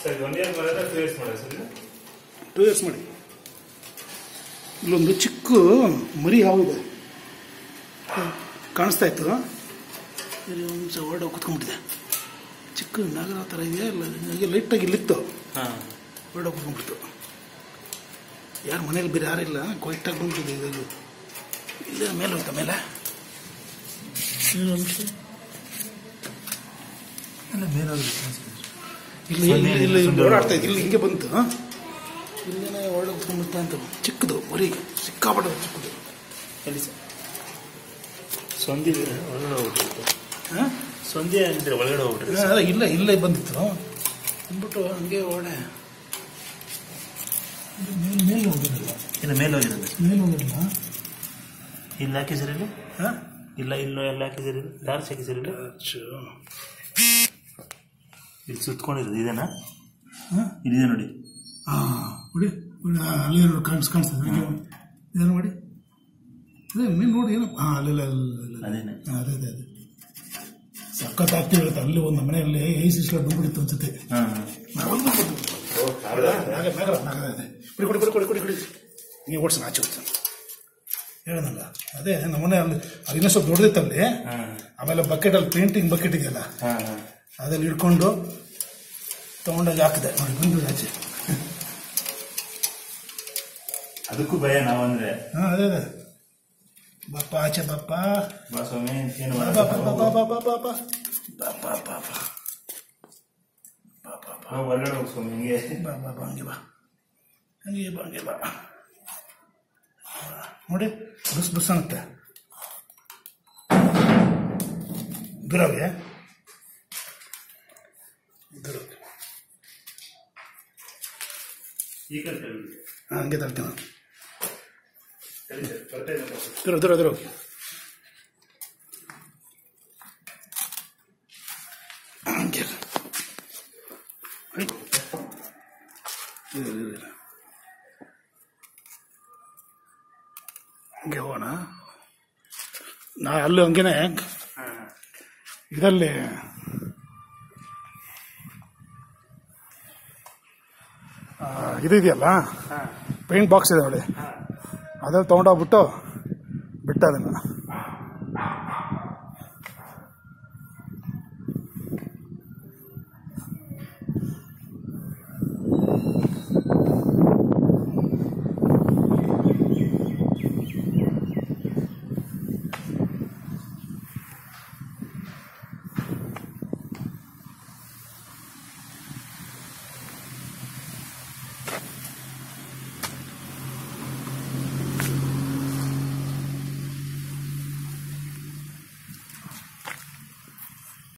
Sir one year ಮಾಡಿದ್ರೆ two years ಮಾಡೋದು sir ಇದು? ಟೂ ಇಯರ್ಸ್ ಮಾಡಿ ಇಲ್ಲೊಂದು ಚಿಕ್ಕ ಮರಿ ಹಾವಿದೆ ಕಾಣಿಸ್ತಾ ಇತ್ತು ಇಲ್ಲಿ ಒಂದು ನಿಮಿಷ ಹೊರಡೆ ಕುತ್ಕೊಂಡ್ಬಿಟ್ಟಿದೆ ಚಿಕ್ಕ ನಗರ ಥರ ಇದೆಯಾ ಇಲ್ಲ ಹಾಗೆ ಲೈಟಾಗಿ ಇಲ್ಲಿತ್ತು ಹೊರಡೆ ಕುತ್ಕೊಂಡ್ಬಿಡ್ತು ಯಾರು ಮನೇಲಿ ಬೇರೆ ಯಾರಿಲ್ಲ ಕೊಯ್ಟಾಗಿ ಬಂದ್ಬಿಟ್ಟಿದೆ ಇದು ಇಲ್ಲೇ ಮೇಲೆ ಹೋಯ್ತಾ ಮೇಲೆ ಇನ್ನೊಂದು ನಿಮಿಷ ಅಲ್ಲ ಮೇಲೆ ಇಲ್ಲಿ ಇಲ್ಲಿ ಇಲ್ಲಿ ಇಲ್ಲಿ ಓಡಾಡ್ತಾ ಇದ್ದು ಇಲ್ಲಿ ಹಿಂಗೆ ಬಂತು ಇಲ್ಲೇನೆ ಒಳ್ಳೆ ಕುತ್ಕೊಂಡ್ಬಿಡ್ತಾ ಅಂತ ಚಿಕ್ಕದು ಮರಿ ಸಿಕ್ಕಾಪಟ್ಟೆ ಚಿಕ್ಕದು ಎಲ್ಲಿ ಸರ್ ಸಂಧಿ ಒಳಗಡೆ ಹೋಗ್ಬಿಟ್ಟಿರುತ್ತೆ ಹಾಂ ಸಂಧಿ ಅಂದ್ರೆ ಒಳಗಡೆ ಹೋಗ್ಬಿಟ್ರೆ ಇಲ್ಲ ಇಲ್ಲೇ ಬಂದಿತ್ತು ಅಂದ್ಬಿಟ್ಟು ಹಂಗೆ ಓಡೆ ಮೇಲೆ ಮೇಲೆ ಹೋಗಿರಲಿಲ್ಲ ಇನ್ನು ಮೇಲೆ ಹೋಗಿರೋದು ಮೇಲೆ ಹೋಗಿರಲಿಲ್ಲ ಇಲ್ಲಿ ಹಾಕಿ ಸರ್ ಇಲ್ಲಿ ಹಾಂ ಇಲ್ಲ ಇಲ್ಲೂ ಎಲ್ಲ ಹಾಕಿ ಸರ್ ಇಲ್ಲಿ ಟಾರ್ಚ್ ಹಾಕಿ ಸರ್ ಇಲ್ಲಿ ಇಲ್ಲಿ ಸುತ್ಕೊಂಡಿರೋದು ಇದೇನಾ ಹಾಂ ಇದಿದೆ ನೋಡಿ ಹಾಂ ನೋಡಿ ನೋಡಿ, ಆ, ಅಲ್ಲಿ ನೋಡಿ ಕಾಣಿಸ್ ಕಾಣಿಸ್ತದೆ ಇದನ್ನು ಮಾಡಿ ಅದೇ ಮೇಲೆ ನೋಡಿ ಏನೋ ಹಾಂ ಅಲ್ಲಿಲ್ಲ ಅಲ್ಲ ಅದೇನೆ ಅದೇ ಅದೇ ಅದೇ ಸಖತ್ ಆಗ್ತಿದೆ ಇವತ್ತು ಅಲ್ಲಿ ಒಂದು ಮನೆಯಲ್ಲಿ ಐ ಸಿಸ್ಲ ಬಂದ್ಬಿಡಿತ್ತು ಅನ್ಸುತ್ತೆ ಹಾಂ ನಾವೊಂದು ನಾಗ ನಾಗರ ನಾಗರ ಅದೇ ಕುಡಿ ಕುಡಿ ಕುಡಿ ಕುಡಿ ಕುಡಿ ಕುಡಿ ನೀವು ಓಡಿಸೋಣ ಆಚೆ ಓಡಿಸೋಣ ಹೇಳೋಣಲ್ಲ ಅದೇ ನಮ್ಮನೆ ಅಲ್ಲಿ ಅದು ಇನ್ನೂ ಸ್ವಲ್ಪ ದೊಡ್ಡದಿತ್ತಲ್ಲಿ ಹಾಂ ಆಮೇಲೆ ಬಕೆಟ್ ಅಲ್ಲಿ ಪೇಂಟಿಂಗ್ ಬಕೆಟ್ ಇದೆಯಲ್ಲ ಹಾಂ ಹಾಂ ಅದಲ್ಲಿ ಹಿಡ್ಕೊಂಡು ತಗೊಂಡೋಗಿ ಹಾಕಿದೆ ನೋಡಿ ಬಂದು ಆಚೆ ಅದಕ್ಕೂ ಭಯ ನಾವಂದ್ರೆ ಹಾಂ ಅದೇ ಅದೇ ಬಾಪ ಆಚೆ ಬಾಪ ಬಾ ಸ್ವಾಮಿ ಏನು ಬಾ ಬಾ ಬಾ ಬಾ ಬಾ ಬಾ ಬಾ ಬಾ ಬಾ ಬಾ ಬಾ ಹೊರಗಡೆ ಹೋಗಿ ಸ್ವಾಮಿ ಹಿಂಗೆ ಬಾ ಬಾ ಬಾ ಹಂಗೆ ಬಾ ಹಂಗೆ ಬಾ ಹಂಗೆ ಬಾ ನೋಡಿ ಬುಸ್ ಬುಸ್ ಅನ್ನತ್ತೆ ದೂರಗೆ ದೂರ ಈ ಕಡೆ ತಗೊಳ್ಳಿ. ಹಾಂ ಹಂಗೆ ತರ್ತೀನಿ ನಾನು ಸರಿ ಸರ್ ಬರ್ತಾ ಇದೆ ಬಸ್. ದೂರ ದೂರ ದೂರ ಹೋಗಿ ಹಂಗೆ ಇರು. ಐ. ಇರು, ಇರು, ಇರು. ಹಂಗೆ ಹೋಗೋಣ ನಾ ಅಲ್ಲಿ ಹಂಗೇನೆ ಇದರಲ್ಲಿ ಆ, ಇದು ಇದೆಯಲ್ಲ ಪೇಂಟ್ ಬಾಕ್ಸ್ ಇದೆ ನೋಡಿ ಅದ್ರಲ್ಲಿ ತೊಗೊಂಡೋಗ್ಬಿಟ್ಟು ಬಿಟ್ಟ ಅದನ್ನು